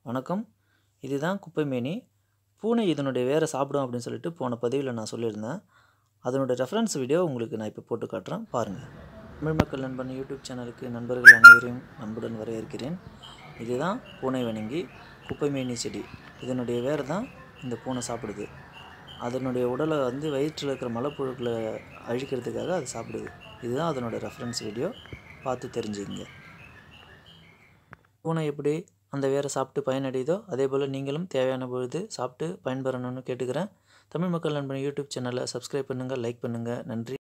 வணக்கம் இதுதான் குப்பைமேனி பூனை இதனுடைய வேரை சாப்பிடும் அப்படின்னு சொல்லிட்டு போன பதிவில் நான் சொல்லியிருந்தேன் அதனோட ரெஃபரன்ஸ் வீடியோ உங்களுக்கு நான் இப்போ போட்டு காட்டுறேன் பாருங்கள் தமிழ் மக்கள் நண்பன் யூடியூப் சேனலுக்கு நண்பர்கள் அனைவரையும் அன்புடன் வரவேற்கிறேன் இதுதான் பூனை வணங்கி குப்பைமேனி செடி இதனுடைய வேரை தான் இந்த பூனை சாப்பிடுது அதனுடைய உடலை வந்து வயிற்றில் இருக்கிற மலைப்புழுக்களை அழிக்கிறதுக்காக அது சாப்பிடுது இதுதான் அதனோட ரெஃபரன்ஸ் வீடியோ பார்த்து தெரிஞ்சுக்கங்க பூனை எப்படி அந்த வேரை சாப்பிட்டு பயனடையுதோ அதே போல் நீங்களும் தேவையான பொழுது சாப்பிட்டு பயன்பெறணும்னு கேட்டுக்கிறேன் தமிழ் மக்கள் நண்பன் யூடியூப் சேனலை சப்ஸ்கிரைப் பண்ணுங்கள் லைக் பண்ணுங்கள் நன்றி